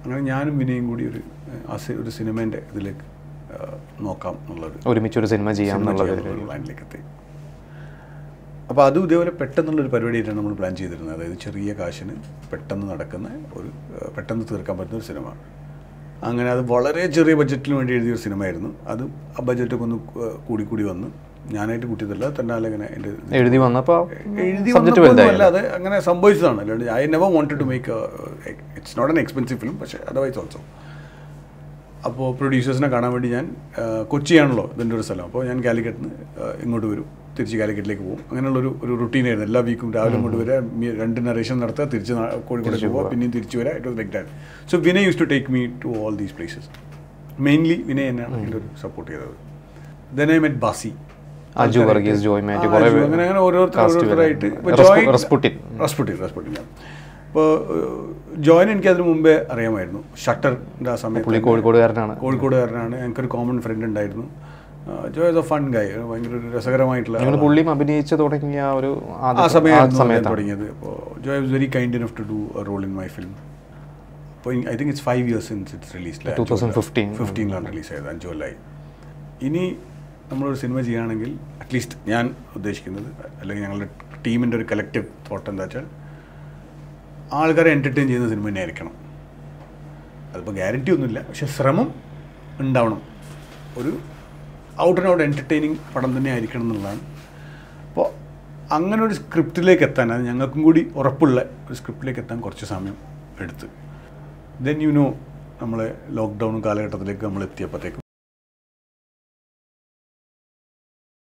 അങ്ങനെ ഞാനും വിനയും കൂടി ഒരു ഏഹ്, ആ സി- ഒരു സിനിമേൻ്റെ ഇതിലേക്ക് ഏഹ്, നോക്കാം എന്നുള്ളൊരു ഒരുമിച്ച് ഒരു സിനിമ ചെയ്യാം സിനിമ എന്നുള്ളത് ചെയ്യാനുള്ള പ്ലാനിലേക്ക് എത്തി അപ്പോൾ അതും ഇതേപോലെ പെട്ടെന്നുള്ളൊരു പരിപാടിയായിട്ടാണ് നമ്മൾ പ്ലാൻ ചെയ്തിരുന്നത് അതായത് ചെറിയ കാശിന് പെട്ടെന്ന് നടക്കുന്ന ഒരു ഏഹ്, പെട്ടെന്ന് തീർക്കാൻ പറ്റുന്ന ഒരു സിനിമ അങ്ങനെ അത് വളരെ ചെറിയ ബഡ്ജറ്റിന് വേണ്ടി എഴുതിയ ഒരു സിനിമയായിരുന്നു അത് ആ ബഡ്ജറ്റൊക്കെ ഒന്ന് ഏഹ്, കൂടി കൂടി വന്ന് ഞാനായിട്ട് കൂട്ടിയതല്ല തന്നെ ഇങ്ങനെ എൻ്റെ എഴുതി വന്നപ്പോൾ എഴുതി സബ്ജക്റ്റ് വന്നപ്പോൾ വലുതായി അല്ല അത് അങ്ങനെ സംഭവിച്ചതാണ് അല്ലാണ്ട് I never wanted to make it's not an expensive film പക്ഷേ അതർവൈസ് ഓൾസോ അപ്പോൾ പ്രൊഡ്യൂസേഴ്സിനെ കാണാൻ വേണ്ടി ഞാൻ ആ, കൊച്ചിയാണല്ലോ ഇതിൻ്റെ ഒരു സ്ഥലം അപ്പോൾ ഞാൻ കാലിക്കറ്റിൽ നിന്ന് ഇങ്ങോട്ട് വരും തിരിച്ച് കാലിക്കറ്റിലേക്ക് പോകും അങ്ങനെയുള്ളൊരു ഒരു റുട്ടീനായിരുന്നു എല്ലാ വീക്കും രാവിലെ ഇങ്ങോട്ട് വരിക മി- രണ്ട് നറേഷൻ നടത്തുക തിരിച്ച് നാ- കോഴിക്കോടേക്ക് പോവുക പിന്നെയും തിരിച്ച് വരിക it was like that so Vinay use to take me to all these places mainly Vinay തന്നെയാണ് എൻ്റെ ഒരു സപ്പോർട്ട് ചെയ്തത് ദെൻ ഐ മെറ്റ് ബാസി അജു വർഗീസ് ജോയ് മാത്യു ആ, കുറേ അജു, അങ്ങനെ അങ്ങനെ ഓരോരുത്തർ cast ഓരോരുത്തരായിട്ട് വരുന്നുണ്ട്. ഇപ്പൊ റസ്പു- ജോയിൻ- റസ്പുട്ടിൻ. റസ്പുട്ടിൻ റസ്പുട്ടിൻ ഞാൻ ഇപ്പോൾ ജോയിൻ എനിക്ക് അതിന് മുമ്പേ അറിയാമായിരുന്നു ഷട്ടറിൻ്റെ ആ സമയത്ത് പുള്ളി കോഴിക്കോടുകാരനാണ് കോഴിക്കോടുകാരനാണ് ഞങ്ങൾക്കൊരു കോമൺ ഫ്രണ്ട് ഉണ്ടായിരുന്നു ജോയ് ഇസ് എ ഫൺ ഗായ് ഭയങ്കര ഒരു രസകരമായിട്ടുള്ള നിങ്ങൾ പുള്ളിയും അഭിനയിച്ച് തുടങ്ങിയ ആ ഒരു ആ ആദ്യത്തെ- ആ സമയമായിരുന്നു ഞാൻ സമയത്താണ് തുടങ്ങിയത് അപ്പോൾ Joy was very kind enough to do role in my film അപ്പോൾ I think it's five years since it's release 2015. ഫിഫ്റ്റീനിലാണ് റിലീസ് ആയത് അഞ്ച് കൊല്ലമായി ഇനി നമ്മളൊരു സിനിമ ചെയ്യുകയാണെങ്കിൽ അറ്റ്ലീസ്റ്റ് ഞാൻ ഉദ്ദേശിക്കുന്നത് അല്ലെങ്കിൽ ഞങ്ങളുടെ ടീമിൻ്റെ ഒരു കളക്റ്റീവ് തോട്ട് എന്താ വെച്ചാൽ ആൾക്കാരെ എൻ്റർടൈൻ ചെയ്യുന്ന സിനിമ തന്നെ ആയിരിക്കണം അതിപ്പോൾ ഗ്യാരണ്ടി ഒന്നുമില്ല പക്ഷെ ശ്രമം ഉണ്ടാവണം ഒരു ഔട്ട് ആൻഡ് ഔട്ട് എൻ്റർടൈനിങ് പടം തന്നെ ആയിരിക്കണം എന്നുള്ളതാണ് അപ്പോൾ അങ്ങനെ ഒരു സ്ക്രിപ്റ്റിലേക്ക് എത്താൻ അത് ഞങ്ങൾക്കും കൂടി ഉറപ്പുള്ള ഒരു സ്ക്രിപ്റ്റിലേക്ക് എത്താൻ കുറച്ച് സമയം എടുത്ത് ദെൻ യു നോ നമ്മളെ ലോക്ക്ഡൗൺ കാലഘട്ടത്തിലേക്ക് നമ്മൾ എത്തിയപ്പോഴത്തേക്കും